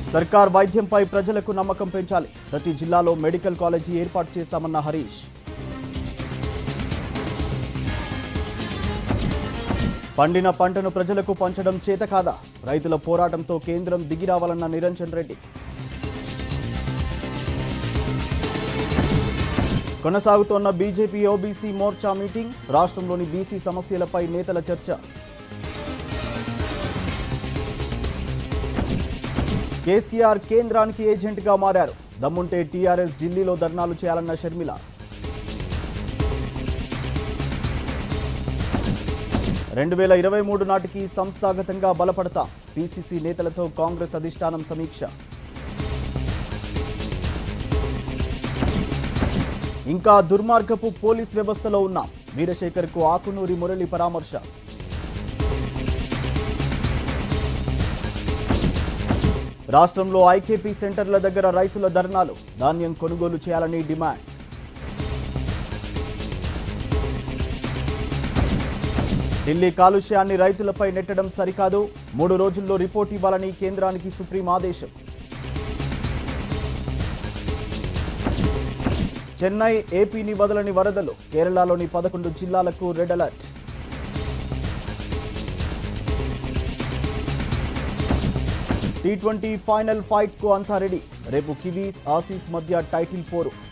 సర్కార్ వైద్యంపై ప్రజలకు నమ్మకం పెంచాలి ప్రతి జిల్లాలో మెడికల్ కాలేజీ ఏర్పాటు చేస్తామన్న హరీష్ పండిన పంటను ప్రజలకు పంచడం చేత కాదా రైతుల పోరాటంతో కేంద్రం దిగిరావాలన్న నిరంజన్ రెడ్డి కొనసాగుతోన్న బీజేపీ ఓబీసీ మోర్చా మీటింగ్ రాష్ట్రంలోని బీసీ సమస్యలపై నేతల చర్చ కేసీఆర్ కేంద్రానికి ఏజెంట్గా మారారు దమ్ముంటే టీఆర్ఎస్ ఢిల్లీలో ధర్నాలు చేయాలన్న షర్మిల రెండు వేల ఇరవై మూడు నాటికి సంస్థాగతంగా బలపడతాం పీసీసీ నేతలతో కాంగ్రెస్ అధిష్టానం సమీక్ష ఇంకా దుర్మార్గపు పోలీస్ వ్యవస్థలో ఉన్నాం వీరశేఖర్కు ఆకునూరి మురళి పరామర్శ రాష్ట్రంలో ఐకేపీ సెంటర్ల దగ్గర రైతుల ధర్నాలు ధాన్యం కొనుగోలు చేయాలని డిమాండ్ ఢిల్లీ కాలుష్యాన్ని రైతులపై నెట్టడం సరికాదు మూడు రోజుల్లో రిపోర్ట్ ఇవ్వాలని కేంద్రానికి సుప్రీం ఆదేశం చెన్నై ఏపీని వదలని వరదలు కేరళలోని పదకొండు జిల్లాలకు red alert T twenty final fight కు అంతా రెడీ రేపు కివీస్ ఆసీస్ మధ్య టైటిల్ పోరు